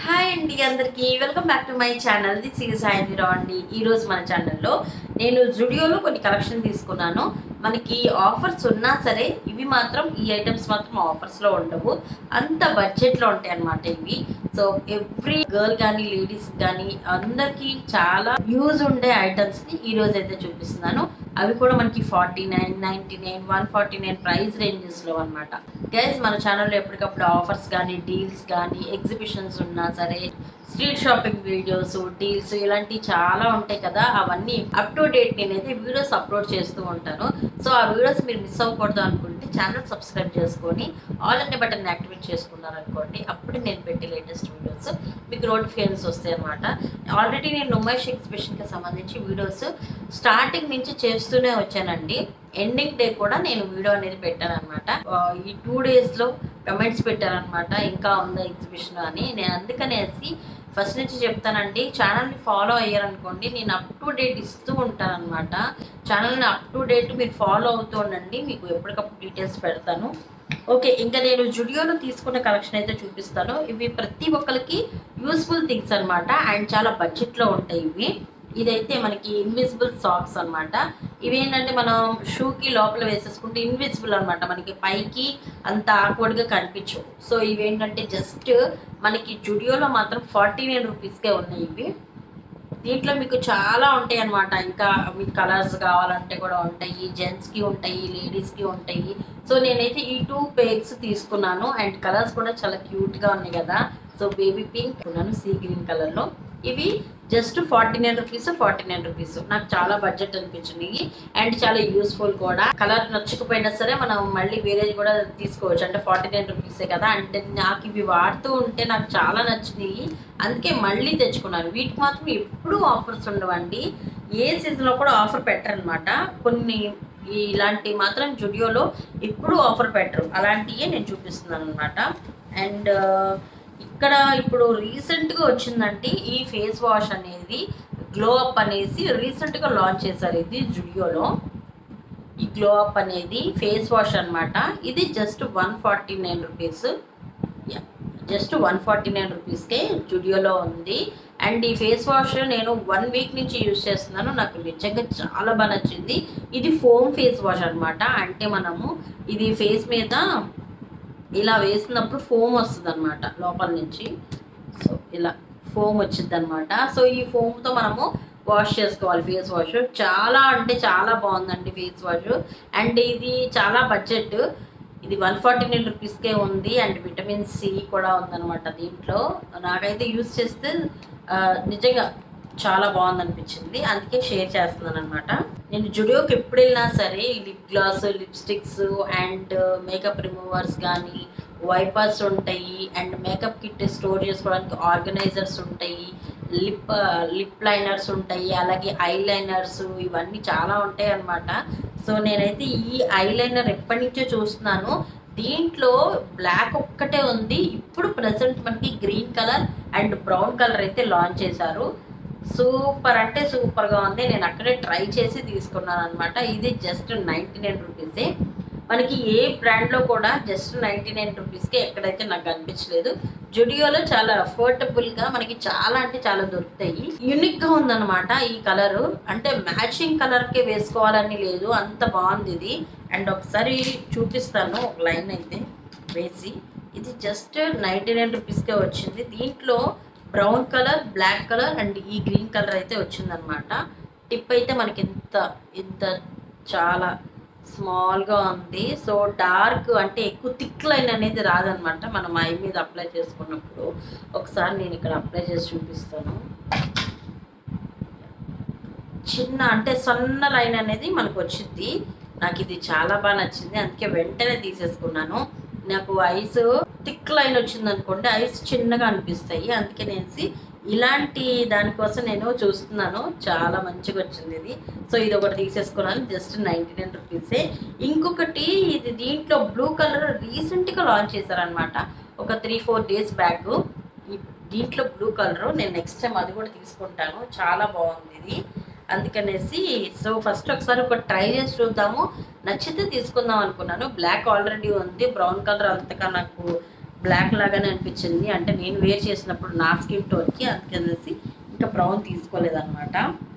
hi అండి అందరికి welcome back to my channel this is సాయంత్రం అండి ఈ రోజు మన ఛానల్లో నేను జుడియోలో కొన్ని కలెక్షన్ తీసుకున్నాను మనకి ఆఫర్స్ ఉన్నా సరే ఇవి మాత్రం ఈ ఐటమ్స్ మాత్రం ఆఫర్స్లో ఉండవు అంత బడ్జెట్లో ఉంటాయి అన్నమాట ఇవి సో ఎవ్రీ గర్ల్ కానీ లేడీస్ కానీ అందరికీ చాలా యూజ్ ఉండే ఐటమ్స్ని ఈ రోజు అయితే చూపిస్తున్నాను అవి కూడా మనకి forty nine ninety nine one forty nine price రేంజెస్లో అనమాట గైస్ మన ఛానల్లో ఎప్పటికప్పుడు ఆఫర్స్ కానీ డీల్స్ కానీ ఎగ్జిబిషన్స్ ఉన్నా సరే స్ట్రీట్ షాపింగ్ వీడియోస్ డీల్స్ ఇలాంటివి చాలా ఉంటాయి కదా అవన్నీ అప్ టు డేట్ నేనైతే వీడియోస్ అప్లోడ్ చేస్తూ ఉంటాను సో ఆ వీడియోస్ మీరు మిస్ అవ్వకూడదు అనుకుంటే ఛానల్ సబ్స్క్రైబ్ చేసుకొని ఆల్ అనే బటన్ యాక్టివేట్ చేసుకున్నారనుకోండి అప్పుడు నేను పెట్టే లేటెస్ట్ వీడియోస్ మీకు నోటిఫికేషన్స్ వస్తాయి అనమాట ఆల్రెడీ నేను నుమైష్ ఎగ్జిబిషన్కి సంబంధించి వీడియోస్ స్టార్టింగ్ నుంచి చేస్తూనే వచ్చానండి ఎండింగ్ డే కూడా నేను వీడియో అనేది పెట్టాను అనమాట ఈ టూ డేస్లో కమెంట్స్ పెట్టారనమాట ఇంకా ఉందా ఎగ్జిబిషన్ అని నేను అందుకనేసి ఫస్ట్ నుంచి చెప్తానండి ఛానల్ని ఫాలో అయ్యారనుకోండి నేను అప్ టు డేట్ ఇస్తూ ఉంటాను అనమాట ఛానల్ని అప్ టు డేట్ మీరు ఫాలో అవుతూ ఉండండి మీకు ఎప్పటికప్పుడు డీటెయిల్స్ పెడతాను ఓకే ఇంకా నేను జుడియోలో తీసుకున్న కలెక్షన్ అయితే చూపిస్తాను ఇవి ప్రతి ఒక్కరికి యూస్ఫుల్ థింగ్స్ అనమాట అండ్ చాలా బడ్జెట్లో ఉంటాయి ఇవి ఇదైతే మనకి ఇన్విజిబుల్ సాక్స్ అనమాట ఇవేంటంటే మనం షూకి లోపల వేసేసుకుంటే ఇన్విజిబుల్ అనమాట మనకి పైకి అంత ఆక్వర్డ్గా కనిపించవు సో ఇవేంటంటే జస్ట్ మనకి జుడియోలో మాత్రం ఫార్టీ నైన్ రూపీస్కే ఉన్నాయి ఇవి దీంట్లో మీకు చాలా ఉంటాయి అనమాట ఇంకా మీకు కలర్స్ కావాలంటే కూడా ఉంటాయి జెంట్స్కి ఉంటాయి లేడీస్కి ఉంటాయి సో నేనైతే ఈ టూ పేర్స్ తీసుకున్నాను అండ్ కలర్స్ కూడా చాలా క్యూట్గా ఉన్నాయి కదా సో బేబీ పింక్ ఉన్నాను సీ గ్రీన్ కలర్లో ఇవి just forty nine rupees forty nine rupees నాకు చాలా బడ్జెట్ అనిపించినాయి అండ్ చాలా యూస్ఫుల్ కూడా కలర్ నచ్చకపోయినా సరే మనం మళ్ళీ వేరేది కూడా తీసుకోవచ్చు అంటే ఫార్టీ నైన్ రూపీసే కదా అంటే నాకు ఇవి వాడుతూ ఉంటే నాకు చాలా నచ్చినాయి అందుకే మళ్ళీ తెచ్చుకున్నాను వీటికి మాత్రం ఎప్పుడూ ఆఫర్స్ ఉండవండి ఏ సీజన్లో కూడా ఆఫర్ పెట్టరనమాట కొన్ని ఇలాంటి మాత్రం జుడియోలో ఎప్పుడూ ఆఫర్ పెట్టరు అలాంటివే నేను చూపిస్తున్నాను అనమాట అండ్ ఇక్కడ ఇప్పుడు రీసెంట్గా వచ్చిందంటే ఈ ఫేస్ వాష్ అనేది గ్లో అప్ అనేసి రీసెంట్గా లాంచ్ చేశారు ఇది జుడియోలో ఈ గ్లో అప్ అనేది ఫేస్ వాష్ అనమాట ఇది just one forty nine rupees just one forty nine రూపీస్కే జుడియోలో ఉంది అండ్ ఈ ఫేస్ వాష్ నేను వన్ వీక్ నుంచి యూజ్ చేస్తున్నాను నాకు నిజంగా చాలా బాగా నచ్చింది ఇది ఫోమ్ ఫేస్ వాష్ అనమాట అంటే మనము ఇది ఫేస్ మీద ఇలా వేసినప్పుడు ఫోమ్ వస్తుంది అనమాట లోపల నుంచి సో ఇలా ఫోమ్ వచ్చింది అనమాట సో ఈ ఫోమ్తో మనము వాష్ చేసుకోవాలి ఫేస్ వాష్ చాలా అంటే చాలా బాగుందండి ఫేస్ వాష్ అండ్ ఇది చాలా బడ్జెట్ ఇది వన్ ఫార్టీ నైన్ రూపీస్కే ఉంది అండ్ విటమిన్ సి కూడా ఉందన్నమాట దీంట్లో నాకైతే యూస్ చేస్తే నిజంగా చాలా బాగుంది అనిపించింది అందుకే షేర్ చేస్తున్నాను అనమాట నేను జుడియోకి ఎప్పుడు వెళ్ళినా సరే lip gloss lipsticks and makeup removers కానీ వైపర్స్ ఉంటాయి అండ్ మేకప్ కిట్ స్టోర్ చేసుకోవడానికి ఆర్గనైజర్స్ ఉంటాయి లిప్ లిప్ లైనర్స్ ఉంటాయి అలాగే ఐ లైనర్స్ ఇవన్నీ చాలా ఉంటాయి అన్నమాట సో నేనైతే ఈ ఐ లైనర్ ఎప్పటి నుంచో చూస్తున్నాను దీంట్లో బ్లాక్ ఒక్కటే ఉంది ఇప్పుడు ప్రజెంట్ మనకి green colour and brown colour అయితే లాంచ్ చేశారు సూపర్ అంటే సూపర్గా ఉంది నేను అక్కడే ట్రై చేసి తీసుకున్నాను అనమాట ఇది జస్ట్ నైంటీ నైన్ రూపీసే మనకి ఏ బ్రాండ్లో కూడా జస్ట్ నైంటీ నైన్ రూపీస్కి ఎక్కడైతే నాకు అనిపించలేదు జుడియోలో చాలా అఫోర్డబుల్గా మనకి చాలా అంటే చాలా దొరుకుతాయి యూనిక్గా ఉందన్నమాట ఈ కలరు అంటే మ్యాచింగ్ కలర్కే వేసుకోవాలని లేదు అంత బాగుంది ఇది అండ్ ఒకసారి చూపిస్తాను ఒక లైన్ అయితే వేసి ఇది జస్ట్ నైంటీ నైన్ రూపీస్కే వచ్చింది దీంట్లో brown colour black colour and ఈ గ్రీన్ కలర్ అయితే వచ్చిందనమాట టిప్ అయితే మనకి ఇంత ఇంత చాలా స్మాల్గా ఉంది సో డార్క్ అంటే ఎక్కువ థిక్ లైన్ అనేది రాదనమాట మనం ఐ మీద అప్లై చేసుకున్నప్పుడు ఒకసారి నేను ఇక్కడ అప్లై చేసి చూపిస్తాను చిన్న అంటే సన్న లైన్ అనేది మనకు వచ్చింది నాకు ఇది చాలా బాగా నచ్చింది అందుకే వెంటనే తీసేసుకున్నాను నాకు ఐస్ థిక్ లైన్ వచ్చింది అనుకోండి ఐస్ చిన్నగా అనిపిస్తాయి అందుకే నేను ఇలాంటి దానికోసం నేను చూస్తున్నాను చాలా మంచిగా వచ్చింది ఇది సో ఇది ఒకటి తీసేసుకున్నాను జస్ట్ నైంటీ నైన్ రూపీసే ఇంకొకటి ఇది దీంట్లో బ్లూ కలర్ రీసెంట్గా లాంచ్ చేశారనమాట ఒక త్రీ ఫోర్ డేస్ బ్యాక్ ఈ దీంట్లో బ్లూ కలర్ నేను నెక్స్ట్ టైం అది కూడా తీసుకుంటాను చాలా బాగుంది ఇది అందుకనేసి సో ఫస్ట్ ఒకసారి ఒక ట్రై చేసి చూద్దాము నచ్చితే తీసుకుందాం అనుకున్నాను బ్లాక్ ఆల్రెడీ ఉంది బ్రౌన్ కలర్ అంతగా నాకు బ్లాక్ లాగానే అనిపించింది అంటే నేను వేర్ చేసినప్పుడు నా స్కిన్ టోన్కి అందుకనేసి ఇంకా బ్రౌన్ తీసుకోలేదన్నమాట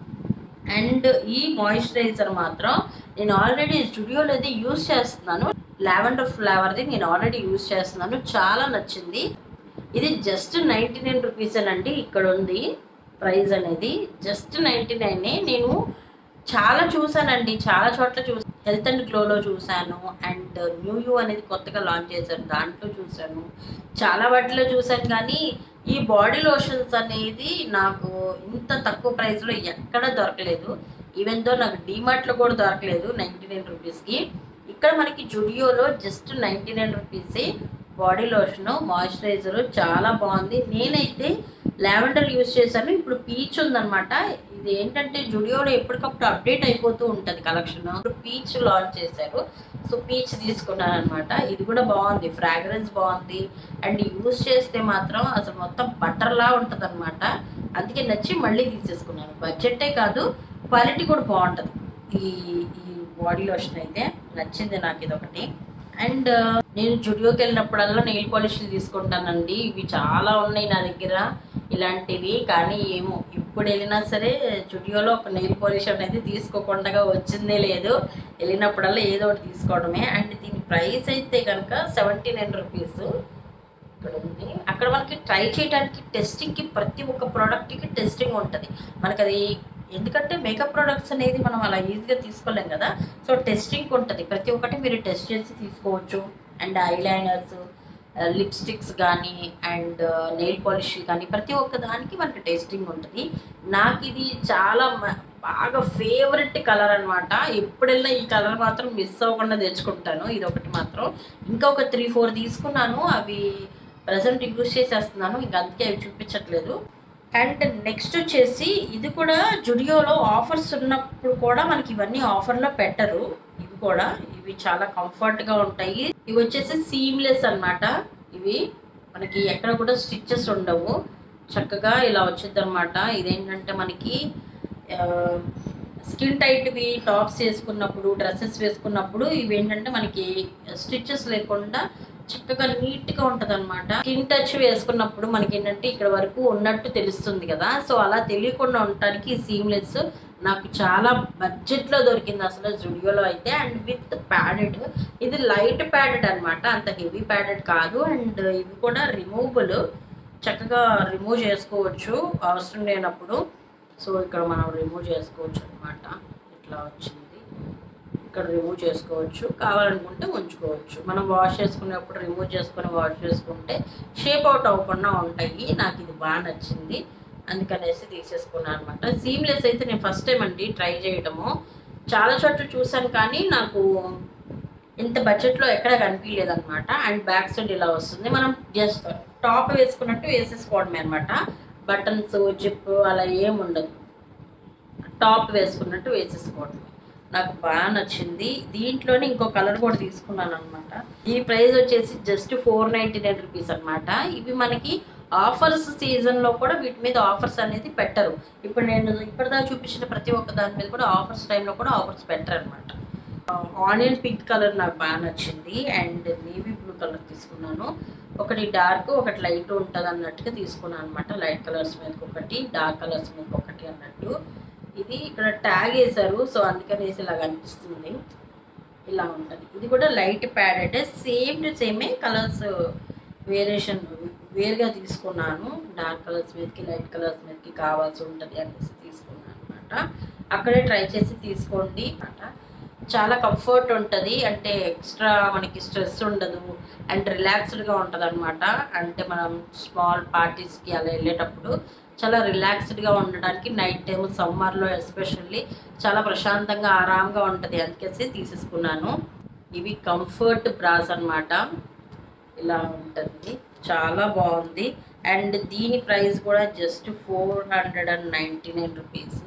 అండ్ ఈ మాయిశ్చరైజర్ మాత్రం నేను ఆల్రెడీ స్టూడియోలో అయితే యూస్ చేస్తున్నాను లావెండర్ ఫ్లేవర్ది నేను ఆల్రెడీ యూస్ చేస్తున్నాను చాలా నచ్చింది ఇది జస్ట్ నైంటీ నైన్ రూపీస్ అండి ఇక్కడ ఉంది ప్రైస్ అనేది జస్ట్ నైంటీ నైనే నేను చాలా చూసానండి చాలా చోట్ల చూసాను హెల్త్ అండ్ గ్లోలో చూశాను అండ్ న్యూ యూ అనేది కొత్తగా లాంచ్ చేశారు దాంట్లో చూశాను చాలా వాటిలో చూశాను కానీ ఈ బాడీ లోషన్స్ అనేది నాకు ఇంత తక్కువ ప్రైస్లో ఎక్కడ దొరకలేదు ఈవెన్ దో నాకు డీమార్ట్లో కూడా దొరకలేదు నైంటీ నైన్ రూపీస్కి ఇక్కడ మనకి జుడియోలో జస్ట్ నైంటీ నైన్ రూపీసే బాడీ లోషన్ మాయిశ్చరైజర్ చాలా బాగుంది నేనైతే లావెండర్ యూస్ చేశాను ఇప్పుడు పీచ్ ఉందన్నమాట ఇది ఏంటంటే జుడియోలో ఎప్పటికప్పుడు అప్డేట్ అయిపోతూ ఉంటుంది కలెక్షన్ ఇప్పుడు పీచ్ లాంచ్ చేశారు సో పీచ్ తీసుకున్నాను అనమాట ఇది కూడా బాగుంది ఫ్రాగ్రెన్స్ బాగుంది అండ్ యూస్ చేస్తే మాత్రం అసలు మొత్తం బటర్లా ఉంటుంది అనమాట అందుకే నచ్చి మళ్ళీ తీసేసుకున్నాను బడ్జెటే కాదు క్వాలిటీ కూడా బాగుంటుంది ఈ ఈ బాడీ లోషన్ అయితే నచ్చింది నాకు ఇది ఒకటి అండ్ నేను జుడియోకి వెళ్ళినప్పుడల్లా నెయిల్ పాలిష్లు తీసుకుంటానండి ఇవి చాలా ఉన్నాయి నా దగ్గర ఇలాంటివి కానీ ఏమో ఇప్పుడు వెళ్ళినా సరే జుడియోలో ఒక నెయిల్ పాలిష్ అనేది తీసుకోకుండా వచ్చిందే లేదు వెళ్ళినప్పుడల్లా ఏదో ఒకటి తీసుకోవడమే అండ్ దీని ప్రైస్ అయితే కనుక సెవెంటీ నైన్ రూపీస్ ఇక్కడ ఉంది అక్కడ మనకి ట్రై చేయడానికి టెస్టింగ్కి ప్రతి ఒక్క ప్రోడక్ట్కి టెస్టింగ్ ఉంటుంది మనకి అది ఎందుకంటే మేకప్ ప్రొడక్ట్స్ అనేది మనం అలా ఈజీగా తీసుకోలేం కదా సో టెస్టింగ్ ఉంటుంది ప్రతి ఒక్కటి మీరు టెస్ట్ చేసి తీసుకోవచ్చు అండ్ ఐలైనర్స్ లిప్స్టిక్స్ కానీ అండ్ నెయిల్ పాలిష్ కానీ ప్రతి ఒక్క దానికి మనకి టెస్టింగ్ ఉంటుంది నాకు ఇది చాలా మ- బాగా ఫేవరెట్ కలర్ అనమాట ఎప్పుడెల్లా ఈ కలర్ మాత్రం మిస్ అవ్వకుండా తెచ్చుకుంటాను ఇది ఒకటి మాత్రం ఇంకా ఒక త్రీ ఫోర్ తీసుకున్నాను అవి ప్రజెంట్ యూజ్ చేసేస్తున్నాను ఇంకా అందుకే అవి చూపించట్లేదు అండ్ నెక్స్ట్ వచ్చేసి ఇది కూడా జుడియోలో ఆఫర్స్ ఉన్నప్పుడు కూడా మనకి ఇవన్నీ ఆఫర్లో పెట్టరు ఇవి కూడా ఇవి చాలా కంఫర్ట్గా ఉంటాయి ఇవి వచ్చేసి సీమ్లెస్ అన్నమాట ఇవి మనకి ఎక్కడ కూడా స్టిచ్చెస్ ఉండవు చక్కగా ఇలా వచ్చింది అనమాట ఇదేంటంటే మనకి స్కిన్ టైట్వి టాప్స్ వేసుకున్నప్పుడు డ్రెస్సెస్ వేసుకున్నప్పుడు ఇవి ఏంటంటే మనకి స్టిచ్చెస్ లేకుండా చక్కగా నీట్గా ఉంటుంది అనమాట స్కిన్ టచ్ వేసుకున్నప్పుడు మనకి ఏంటంటే ఇక్కడ వరకు ఉన్నట్టు తెలుస్తుంది కదా సో అలా తెలియకుండా ఉండటానికి సీమ్లెస్ నాకు చాలా బడ్జెట్లో దొరికింది అసలు జుడియోలో అయితే అండ్ విత్ ప్యాడెడ్ ఇది లైట్ ప్యాడెడ్ అన్నమాట అంత హెవీ ప్యాడెడ్ కాదు అండ్ ఇది కూడా రిమూవబుల్ చక్కగా రిమూవ్ చేసుకోవచ్చు అవసరం లేనప్పుడు సో ఇక్కడ మనం రిమూవ్ చేసుకోవచ్చు అనమాట ఇట్లా వచ్చింది ఇక్కడ రిమూవ్ చేసుకోవచ్చు కావాలనుకుంటే ఉంచుకోవచ్చు మనం వాష్ చేసుకునేప్పుడు రిమూవ్ చేసుకొని వాష్ చేసుకుంటే షేప్ అవుట్ అవ్వకుండా ఉంటాయి నాకు ఇది బాగా నచ్చింది అందుకనేసి తీసేసుకున్నాను అనమాట సీమ్లెస్ అయితే నేను ఫస్ట్ టైం అండి ట్రై చేయడము చాలా చోట్ల చూసాను కానీ నాకు ఇంత బడ్జెట్లో ఎక్కడ కనిపించలేదు అనమాట అండ్ బ్యాక్ సైడ్ ఇలా వస్తుంది మనం జస్ట్ టాప్ వేసుకున్నట్టు వేసేసుకోవడమే అనమాట బటన్స్ జిప్ అలా ఏం ఉండదు టాప్ వేసుకున్నట్టు వేసేసుకోవడమే నాకు బాగా నచ్చింది దీంట్లోనే ఇంకో కలర్ కూడా తీసుకున్నాను అనమాట ఈ ప్రైస్ వచ్చేసి just four ninety nine rupees అనమాట ఇవి మనకి ఆఫర్స్ సీజన్లో కూడా వీటి మీద ఆఫర్స్ అనేది పెట్టరు ఇప్పుడు నేను ఇప్పటిదాకా చూపించిన ప్రతి ఒక్క దాని మీద కూడా ఆఫర్స్ టైంలో కూడా ఆఫర్స్ పెట్టరు అనమాట ఆనియన్ పింక్ కలర్ నాకు బాగా నచ్చింది అండ్ నేవీ బ్లూ కలర్ తీసుకున్నాను ఒకటి డార్క్ ఒకటి లైట్ ఉంటుంది అన్నట్టుగా తీసుకున్నాను అనమాట లైట్ కలర్స్ మీదకి ఒకటి డార్క్ కలర్స్ మీదకి ఒకటి అన్నట్టు ఇది ఇక్కడ ట్యాగ్ వేశారు సో అందుకనేసి ఇలా కనిపిస్తుంది ఇలా ఉంటుంది ఇది కూడా లైట్ ప్యాడెడ్ సేమ్ టు సేమే కలర్స్ వేరియేషన్ వేరుగా తీసుకున్నాను డార్క్ కలర్స్ మీదకి లైట్ కలర్స్ మీదకి కావాల్సి ఉంటుంది అనేసి తీసుకున్నాను అనమాట అక్కడే ట్రై చేసి తీసుకోండి అనమాట చాలా కంఫర్ట్ ఉంటుంది అంటే ఎక్స్ట్రా మనకి స్ట్రెస్ ఉండదు అండ్ రిలాక్స్డ్గా ఉంటుంది అనమాట అంటే మనం స్మాల్ పార్టీస్కి అలా వెళ్ళేటప్పుడు చాలా రిలాక్స్డ్గా ఉండడానికి నైట్ టైం సమ్మర్లో ఎస్పెషల్లీ చాలా ప్రశాంతంగా ఆరాంగా ఉంటుంది అందుకేసి తీసేసుకున్నాను ఇవి కంఫర్ట్ బ్రాస్ అన్నమాట ఇలా ఉంటుంది చాలా బాగుంది అండ్ దీని ప్రైస్ కూడా just four hundred and ninety nine rupees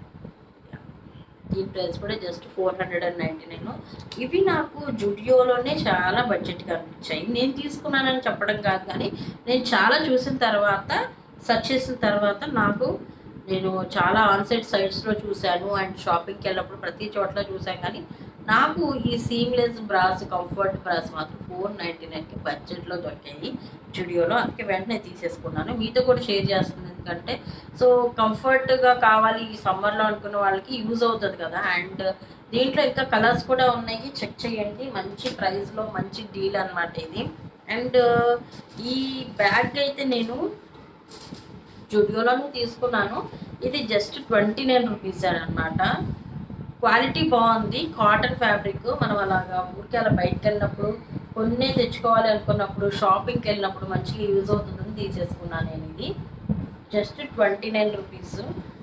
దీని ప్రైస్ కూడా just four hundred and ninety nine ఇవి నాకు జుడియోలోనే చాలా బడ్జెట్గా అనిపించాయి నేను తీసుకున్నానని చెప్పడం కాదు కానీ నేను చాలా చూసిన తర్వాత సెర్చ్ చేసిన తర్వాత నాకు నేను చాలా ఆన్సైట్ సైట్స్లో చూశాను అండ్ షాపింగ్కి వెళ్ళినప్పుడు ప్రతి చోట్ల చూశాను కానీ నాకు ఈ సీమ్లెస్ బ్రాస్ కంఫర్ట్ బ్రాస్ మాత్రం ఫోర్ నైంటీ నైన్కి బడ్జెట్లో దొరికాయి జుడియోలో అందుకే వెంటనే తీసేసుకున్నాను మీతో కూడా షేర్ చేస్తుంది ఎందుకంటే సో కంఫర్ట్గా కావాలి ఈ సమ్మర్లో అనుకున్న వాళ్ళకి యూజ్ అవుతుంది కదా అండ్ దీంట్లో ఇంకా కలర్స్ కూడా ఉన్నాయి చెక్ చేయండి మంచి ప్రైస్లో మంచి డీల్ అన్నమాట ఇది అండ్ ఈ బ్యాగ్ అయితే నేను జుడియోలోనే తీసుకున్నాను ఇది జస్ట్ ట్వంటీ నైన్ రూపీస్ అనమాట క్వాలిటీ బాగుంది కాటన్ ఫ్యాబ్రిక్ మనం అలాగా ఊరికి అలా బయటకు వెళ్ళినప్పుడు కొన్నే తెచ్చుకోవాలి అనుకున్నప్పుడు షాపింగ్కి వెళ్ళినప్పుడు మంచిగా యూజ్ అవుతుందని తీసేసుకున్నాను నేను ఇది just twenty nine rupees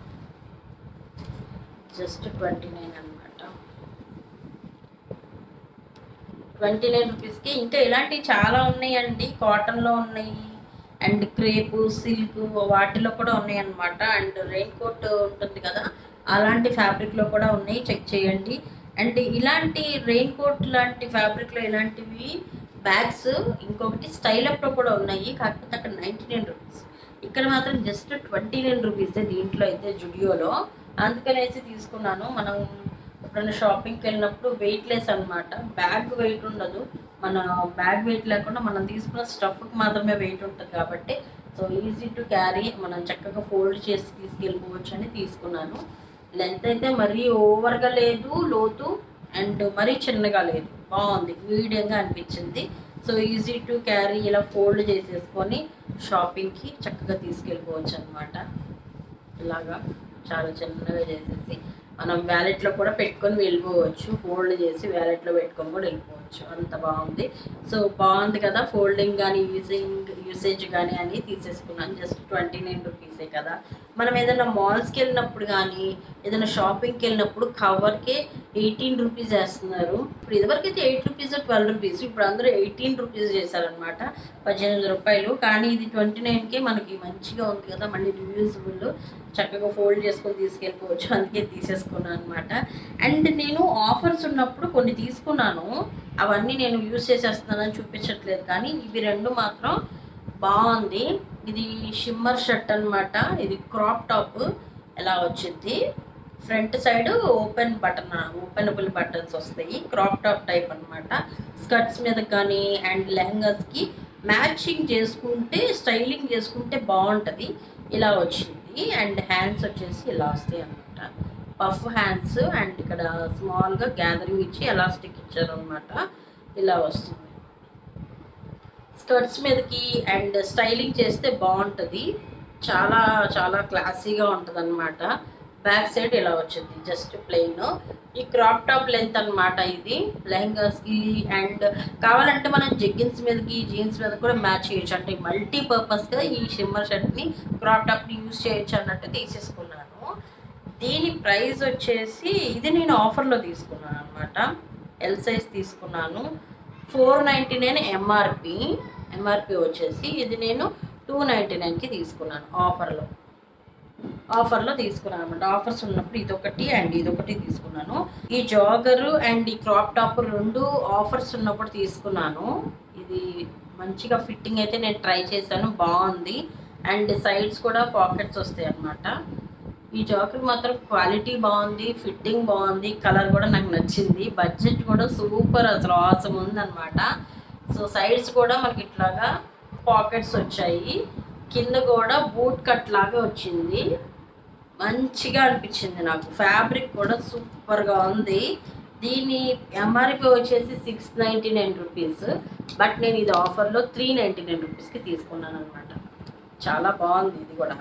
just twenty nine అనమాట ట్వంటీ నైన్ రూపీస్కి ఇంకా ఇలాంటివి చాలా ఉన్నాయండి కాటన్లో ఉన్నాయి అండ్ క్రేపు సిల్క్ వాటిలో కూడా ఉన్నాయి అన్నమాట అండ్ రెయిన్ కోట్ ఉంటుంది కదా అలాంటి ఫ్యాబ్రిక్లో కూడా ఉన్నాయి చెక్ చేయండి అండ్ ఇలాంటి రెయిన్ కోట్ లాంటి ఫ్యాబ్రిక్లో ఇలాంటివి బ్యాగ్స్ ఇంకొకటి స్టైల్ అప్లో కూడా ఉన్నాయి కాకపోతే అక్కడ నైంటీ నైన్ రూపీస్ ఇక్కడ మాత్రం జస్ట్ ట్వంటీ నైన్ రూపీస్ దీంట్లో అయితే జుడియోలో అందుకనేసి తీసుకున్నాను మనం ఎప్పుడైనా షాపింగ్కి వెళ్ళినప్పుడు వెయిట్ లెస్ అనమాట బ్యాగ్ వెయిట్ ఉండదు మన బ్యాగ్ వెయిట్ లేకుండా మనం తీసుకున్న స్టఫ్కి మాత్రమే వెయిట్ ఉంటుంది కాబట్టి సో ఈజీ టు క్యారీ మనం చక్కగా ఫోల్డ్ చేసి తీసుకెళ్ళిపోవచ్చు అని తీసుకున్నాను లెంత్ అయితే మరీ ఓవర్గా లేదు లోతు అండ్ మరీ చిన్నగా లేదు బాగుంది మీడియంగా అనిపించింది సో ఈజీ టు క్యారీ ఇలా ఫోల్డ్ చేసేసుకొని షాపింగ్కి చక్కగా తీసుకెళ్ళిపోవచ్చు అనమాట ఇలాగా చాలా చిన్నగా చేసేసి మనం వ్యాలెట్లో కూడా పెట్టుకొని వెళ్ళిపోవచ్చు ఫోల్డ్ చేసి వ్యాలెట్లో పెట్టుకొని కూడా వెళ్ళిపోవచ్చు అంత బాగుంది సో బాగుంది కదా ఫోల్డింగ్ కానీ యూజింగ్ యూసేజ్ కానీ అని తీసేసుకున్నాను జస్ట్ ట్వంటీ నైన్ రూపీసే కదా మనం ఏదైనా మాల్స్కి వెళ్ళినప్పుడు కానీ ఏదైనా షాపింగ్కి వెళ్ళినప్పుడు కవర్కే ఎయిటీన్ రూపీస్ వేస్తున్నారు ఇప్పుడు ఇదివరకు అయితే ఎయిట్ రూపీస్ ట్వెల్వ్ రూపీస్ ఇప్పుడు అందరూ ఎయిటీన్ రూపీస్ చేశారనమాట పద్దెనిమిది రూపాయలు కానీ ఇది ట్వంటీ నైన్కే మనకి మంచిగా ఉంది కదా మళ్ళీ రివ్యూజబుల్ చక్కగా ఫోల్డ్ చేసుకొని తీసుకెళ్ళిపోవచ్చు అందుకే తీసేసుకున్నాను అనమాట అండ్ నేను ఆఫర్స్ ఉన్నప్పుడు కొన్ని తీసుకున్నాను అవన్నీ నేను యూజ్ చేసేస్తున్నానని చూపించట్లేదు కానీ ఇవి రెండు మాత్రం బాగుంది ఇది షిమ్మర్ షర్ట్ అన్నమాట ఇది క్రాప్ టాప్ ఎలా వచ్చింది front side open button openable buttons వస్తాయి క్రాప్ టాప్ టైప్ అన్నమాట స్కర్ట్స్ మీద కానీ అండ్ లెహంగాస్కి మ్యాచింగ్ చేసుకుంటే స్టైలింగ్ చేసుకుంటే బాగుంటుంది ఇలా వచ్చింది అండ్ హ్యాండ్స్ వచ్చేసి ఇలా వస్తాయి అన్నమాట పఫ్ హ్యాండ్స్ అండ్ ఇక్కడ స్మాల్గా గ్యాదరింగ్ ఇచ్చి ఎలాస్టిక్ ఇచ్చారు అనమాట ఇలా వస్తుంది స్కర్ట్స్ మీదకి అండ్ స్టైలింగ్ చేస్తే బాగుంటుంది చాలా చాలా క్లాసీగా ఉంటుంది అనమాట బ్యాక్ సైడ్ ఇలా వచ్చింది జస్ట్ ప్లెయిన్ ఈ క్రాప్ టాప్ లెంత్ అన్నమాట ఇది లెహంగాస్కి అండ్ కావాలంటే మనం జెగ్గిన్స్ మీదకి జీన్స్ మీద కూడా మ్యాచ్ చేయొచ్చు అంటే మల్టీ పర్పస్గా ఈ షిమ్మర్ షర్ట్ని క్రాప్ టాప్ని యూజ్ చేయొచ్చు అన్నట్టు తీసేసుకున్నాను దీని ప్రైస్ వచ్చేసి ఇది నేను ఆఫర్లో తీసుకున్నాను అనమాట ఎల్ సైజ్ తీసుకున్నాను four ninety nine MRP MRP వచ్చేసి ఇది నేను టూ నైంటీ నైన్కి తీసుకున్నాను ఆఫర్లో ఆఫర్లో తీసుకున్నాను అనమాట ఆఫర్స్ ఉన్నప్పుడు ఇదొకటి అండ్ ఇదొకటి తీసుకున్నాను ఈ జాగరు అండ్ ఈ క్రాప్ టాప్ రెండు ఆఫర్స్ ఉన్నప్పుడు తీసుకున్నాను ఇది మంచిగా ఫిట్టింగ్ అయితే నేను ట్రై చేశాను బాగుంది అండ్ సైడ్స్ కూడా పాకెట్స్ వస్తాయి అన్నమాట ఈ జాకెట్ మాత్రం క్వాలిటీ బాగుంది ఫిట్టింగ్ బాగుంది కలర్ కూడా నాకు నచ్చింది బడ్జెట్ కూడా సూపర్ అసలు ఆసం ఉందన్నమాట సో సైడ్స్ కూడా మనకి ఇట్లాగా పాకెట్స్ వచ్చాయి కింద కూడా బూట్ కట్ లాగా వచ్చింది మంచిగా అనిపించింది నాకు ఫ్యాబ్రిక్ కూడా సూపర్గా ఉంది దీని ఎంఆర్పి వచ్చేసి six ninety nine rupees but నేను ఇది ఆఫర్లో త్రీ నైంటీ నైన్ రూపీస్కి తీసుకున్నాను అనమాట చాలా బాగుంది ఇది కూడా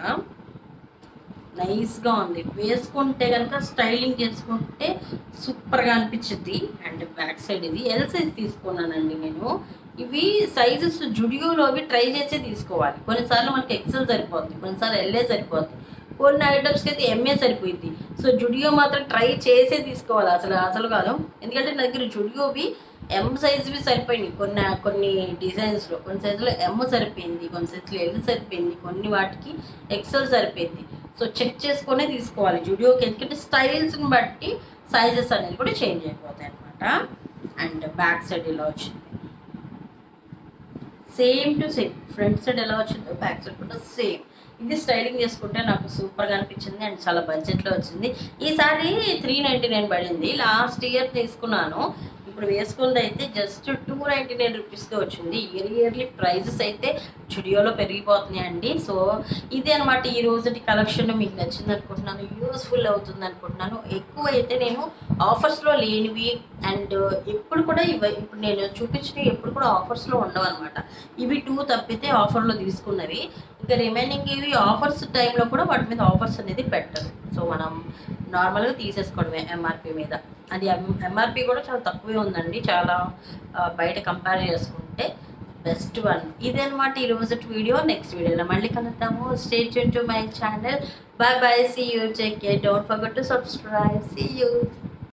నైస్గా ఉంది వేసుకుంటే కనుక స్టైలింగ్ చేసుకుంటే సూపర్గా అనిపించింది అండ్ బ్యాక్ సైడ్ ఇది ఎల్ సైజ్ తీసుకున్నానండి నేను ఇవి సైజెస్ జుడియోలోవి ట్రై చేసే తీసుకోవాలి కొన్నిసార్లు మనకి ఎక్సెల్ సరిపోద్ది కొన్నిసార్లు ఎల్ఏ సరిపోద్ది కొన్ని ఐటమ్స్కి అయితే ఎంఏ సరిపోయింది సో జుడియో మాత్రం ట్రై చేసే తీసుకోవాలి అసలు అసలు కాదు ఎందుకంటే నా దగ్గర జుడియోవి ఎం సైజువి సరిపోయినాయి కొన్ని కొన్ని డిజైన్స్లో కొన్ని సైజులో ఎమ్ సరిపోయింది కొన్ని సైజులో ఎల్ సరిపోయింది కొన్ని వాటికి ఎక్సెల్ సరిపోయింది సో చెక్ చేసుకునే తీసుకోవాలి జుడియోకి ఎందుకంటే స్టైల్స్ని బట్టి సైజెస్ అనేది కూడా చేంజ్ అయిపోతాయి అనమాట అండ్ బ్యాక్ సైడ్ ఇలా వచ్చింది same to same front side ఎలా వచ్చిందో బ్యాక్ సైడ్ కూడా సేమ్ ఇది స్టైలింగ్ చేసుకుంటే నాకు సూపర్గా అనిపించింది అండ్ చాలా బడ్జెట్లో వచ్చింది ఈసారి త్రీ నైంటీ నైన్ పడింది లాస్ట్ ఇయర్ తీసుకున్నాను ఇప్పుడు వేసుకుంది అయితే జస్ట్ టూ నైంటీ నైన్ రూపీస్కి వచ్చింది ఇయర్ ఇయర్లీ ప్రైజెస్ అయితే స్టూడియోలో పెరిగిపోతున్నాయి అండి సో ఇది అనమాట ఈ రోజుటి కలెక్షన్ మీకు నచ్చింది అనుకుంటున్నాను యూస్ఫుల్ అవుతుంది అనుకుంటున్నాను ఎక్కువ అయితే నేను ఆఫర్స్లో లేనివి అండ్ ఎప్పుడు కూడా ఇవి ఇప్పుడు నేను చూపించినవి ఎప్పుడు కూడా ఆఫర్స్లో ఉండవు అనమాట ఇవి టూ తప్పితే ఆఫర్లో తీసుకున్నవి ఇంకా రిమైనింగ్ ఇవి ఆఫర్స్ టైంలో కూడా వాటి మీద ఆఫర్స్ అనేది పెట్టరు సో మనం నార్మల్గా తీసేసుకోవడమే ఎంఆర్పి మీద అది ఎంఆర్పి కూడా చాలా తక్కువే ఉందండి చాలా ఆ, బయట కంపేర్ చేసుకుంటే బెస్ట్ వన్ ఇదనమాట ఈ రోజు వీడియో నెక్స్ట్ వీడియోలో మళ్ళీ కలుద్దాము stay to my channel bye bye see you check don't forget to subscribe see you